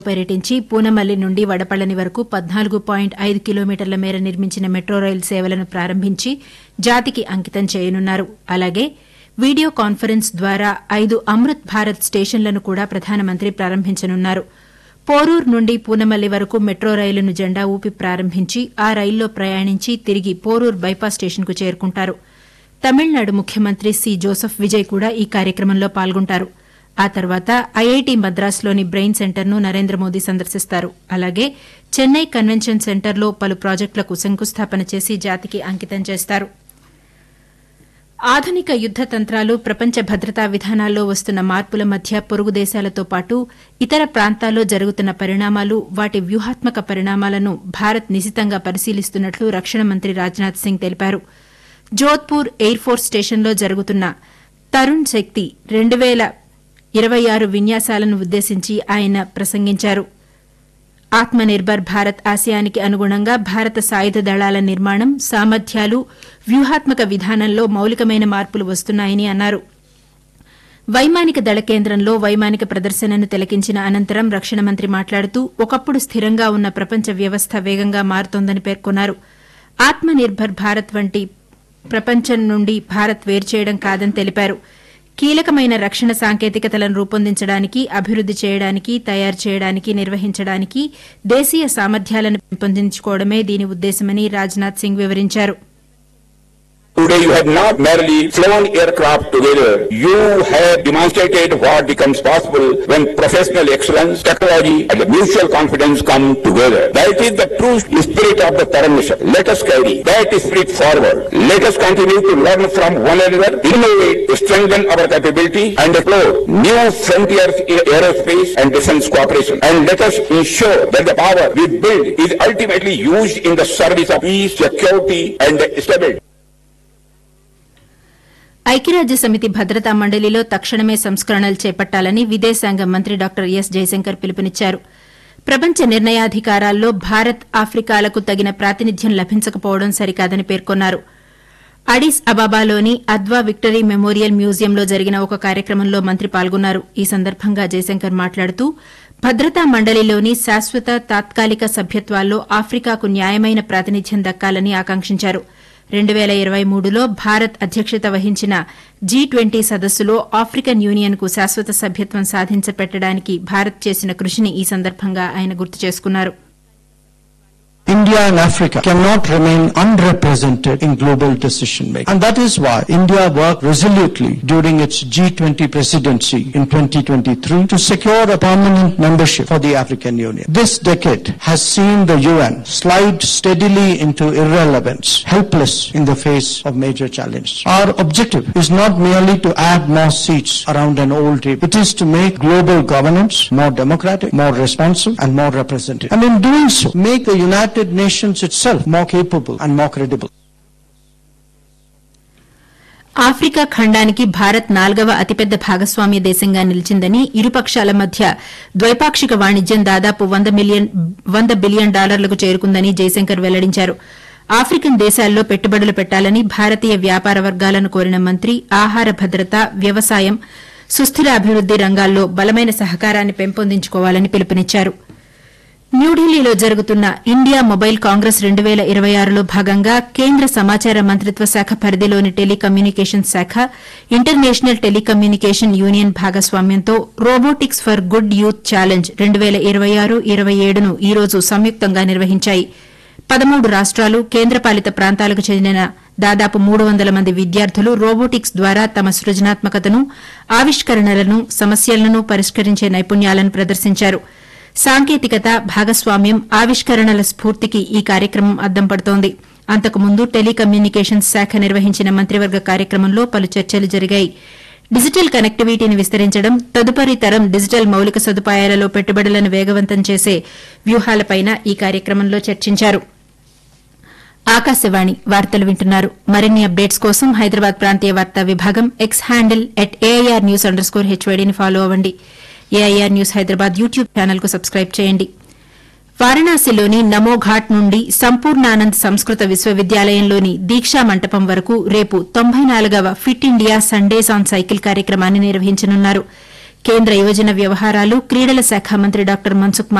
పర్యటించి పూనమల్లి నుండి వడపళని వరకు పద్నాలుగు పాయింట్ ఐదు కిలోమీటర్ల మేర నిర్మించిన మెట్రో రైలు సేవలను ప్రారంభించి జాతికి అంకితం చేయనున్నారు అలాగే వీడియో కాన్ఫరెన్స్ ద్వారా ఐదు అమృత్ భారత్ స్టేషన్లను కూడా ప్రధానమంత్రి ప్రారంభించనున్నారు పోరూరు నుండి పూనమల్లి వరకు మెట్రో రైలును జెండా ఊపి ప్రారంభించి ఆ రైల్లో ప్రయాణించి తిరిగి పోరూరు బైపాస్ స్టేషన్కు చేరుకుంటారు తమిళనాడు ముఖ్యమంత్రి సి జోసెఫ్ విజయ్ కూడా ఈ కార్యక్రమంలో పాల్గొంటారు ఆ తర్వాత ఐఐటి మద్రాసులోని బ్రెయిన్ సెంటర్ను నరేంద్ర మోదీ సందర్శిస్తారు అలాగే చెన్నై కన్వెన్షన్ సెంటర్లో పలు ప్రాజెక్టులకు శంకుస్థాపన చేసి జాతికి అంకితం చేస్తారు ఆధునిక యుద్ద తంత్రాలు ప్రపంచ భద్రతా విధానాల్లో వస్తున్న మార్పుల మధ్య పొరుగు దేశాలతో పాటు ఇతర ప్రాంతాల్లో జరుగుతున్న పరిణామాలు వాటి వ్యూహాత్మక పరిణామాలను భారత్ నిశితంగా పరిశీలిస్తున్నట్లు రక్షణ మంత్రి రాజ్నాథ్ సింగ్ తెలిపారు జోధ్పూర్ ఎయిర్ ఫోర్స్ స్టేషన్లో జరుగుతున్న తరుణ్ శక్తి రెండు వేల ఇరవై ఆరు విన్యాసాలను ఉద్దేశించి ఆయన ప్రసంగించారు ఆత్మనిర్భర్ భారత్ ఆశయానికి అనుగుణంగా భారత సాయుధ దళాల నిర్మాణం సామర్థ్యాలు వ్యూహాత్మక విధానంలో మౌలికమైన మార్పులు వస్తున్నాయని అన్నారు వైమానిక దళ కేంద్రంలో వైమానిక ప్రదర్శనను తిలకించిన అనంతరం రక్షణ మంత్రి మాట్లాడుతూ ఒకప్పుడు స్థిరంగా ఉన్న ప్రపంచ వ్యవస్థ వేగంగా మారుతోందని పేర్కొన్నారు ఆత్మనిర్భర్ భారత్ వంటి ప్రపంచం నుండి భారత్ వేరుచేయడం కాదని తెలిపారు కీలకమైన రక్షణ సాంకేతికతలను రూపొందించడానికి అభివృద్ది చేయడానికి తయారు చేయడానికి నిర్వహించడానికి దేశీయ సామర్థ్యాలను పెంపొందించుకోవడమే దీని ఉద్దేశమని రాజ్నాథ్ సింగ్ వివరించారు Today you have not merely flown aircraft together, you have demonstrated what becomes possible when professional excellence, technology and mutual confidence come together. That is the true spirit of the Taran mission. Let us carry that spirit forward. Let us continue to learn from one another, innovate, strengthen our capability and explore new frontiers in aerospace and defense cooperation. And let us ensure that the power we build is ultimately used in the service of peace, security and stability. ఐక్యరాజ్య సమితి భద్రతా మండలిలో తక్షణమే సంస్కరణలు చేపట్టాలని విదేశాంగ మంత్రి doctor yes Jayashankar పిలుపునిచ్చారు ప్రపంచ నిర్ణయాధికారాల్లో భారత్ ఆఫ్రికాలకు తగిన ప్రాతినిధ్యం లభించకపోవడం సరికాదని పేర్కొన్నారు అడిస్ అబాబాలోని అద్వా విక్టరీ మెమోరియల్ మ్యూజియంలో జరిగిన ఒక కార్యక్రమంలో మంత్రి పాల్గొన్నారు ఈ సందర్భంగా జయశంకర్ మాట్లాడుతూ భద్రతా మండలిలోని శాశ్వత తాత్కాలిక సభ్యత్వాల్లో ఆఫ్రికాకు న్యాయమైన ప్రాతినిధ్యం దక్కాలని ఆకాంక్షించారు రెండు పేల ఇరవై మూడులో భారత్ అధ్యక్షత వహించిన జీ ట్వంటీ సదస్సులో ఆఫ్రికన్ యూనియన్కు శాశ్వత సభ్యత్వం సాధించపెట్టడానికి భారత్ చేసిన కృషిని ఈ సందర్భంగా ఆయన గుర్తు చేసుకున్నారు India and Africa cannot remain unrepresented in global decision making. And that is why India worked resolutely during its G20 presidency in 2023 to secure a permanent membership for the African Union. This decade has seen the UN slide steadily into irrelevance, helpless in the face of major challenges. Our objective is not merely to add more seats around an old table. It is to make global governance more democratic, more responsive and more representative. And in doing so, make the United Nations itself more capable and more credible. Africa ఖండానికి భారత్ నాల్గవ అతిపెద్ద భాగస్వామ్య దేశంగా నిలిచిందని ఇరుపక్షాల మధ్య ద్వైపాక్షిక వాణిజ్యం దాదాపు వంద మిలియన్ వంద బిలియన్ డాలర్లకు చేరుకుందని జైశంకర్ వెల్లడించారు ఆఫ్రికన్ దేశాల్లో పెట్టుబడులు పెట్టాలని భారతీయ వ్యాపార వర్గాలను కోరిన మంత్రి ఆహార భద్రత వ్యవసాయం సుస్థిర అభివృద్ది రంగాల్లో బలమైన సహకారాన్ని పెంపొందించుకోవాలని పిలుపునిచ్చారు న్యూఢిల్లీలో జరుగుతున్న ఇండియా మొబైల్ కాంగ్రెస్ రెండు పేల ఇరవై ఆరులో భాగంగా కేంద్ర సమాచార మంత్రిత్వ శాఖ పరిధిలోని టెలికమ్యూనికేషన్ శాఖ ఇంటర్నేషనల్ టెలికమ్యూనికేషన్ యూనియన్ భాగస్వామ్యంతో robotics for good youth challenge రెండు పేల ఇరవై ఆరు ఇరవై ఏడును ఈ రోజు సంయుక్తంగా నిర్వహించాయి పదమూడు రాష్ట్రాలు కేంద్రపాలిత ప్రాంతాలకు చెందిన దాదాపు మూడు వందల మంది విద్యార్థులు రోబోటిక్స్ ద్వారా తమ సృజనాత్మకతను ఆవిష్కరణలను సమస్యలను పరిష్కరించే నైపుణ్యాలను ప్రదర్శించారు సాంకేతికత భాగస్వామ్యం ఆవిష్కరణల స్ఫూర్తికి ఈ కార్యక్రమం అద్దం పడుతోంది అంతకుముందు టెలికమ్యూనికేషన్స్ శాఖ నిర్వహించిన మంత్రివర్గ కార్యక్రమంలో పలు చర్చలు జరిగాయి డిజిటల్ కనెక్టివిటీని విస్తరించడం తదుపరి తరం డిజిటల్ మౌలిక సదుపాయాలలో పెట్టుబడులను వేగవంతం చేసే వ్యూహాలపైన ఈ కార్యక్రమంలో చర్చించారు ఆకాశవాణి వార్తలు వింటున్నారు మరిన్ని అప్డేట్స్ కోసం హైదరాబాద్ ప్రాంతీయ వార్తా విభాగం X handle at AIR news underscore హెచ్వైడీని ఫాలో అవ్వండి AIR news Hyderabad YouTube channel కు సబ్స్క్రైబ్ చేయండి వారణాసిలోని నమోఘాట్ నుండి సంపూర్ణానంద్ సంస్కృత విశ్వవిద్యాలయంలోని దీక్షా మంటపం వరకు రేపు తొంభై నాలుగవ fit India Sundays on cycle కార్యక్రమాన్ని నిర్వహించనున్నారు కేంద్ర యువజన వ్యవహారాలు క్రీడల శాఖ మంత్రి డాక్టర్ మన్సుఖ్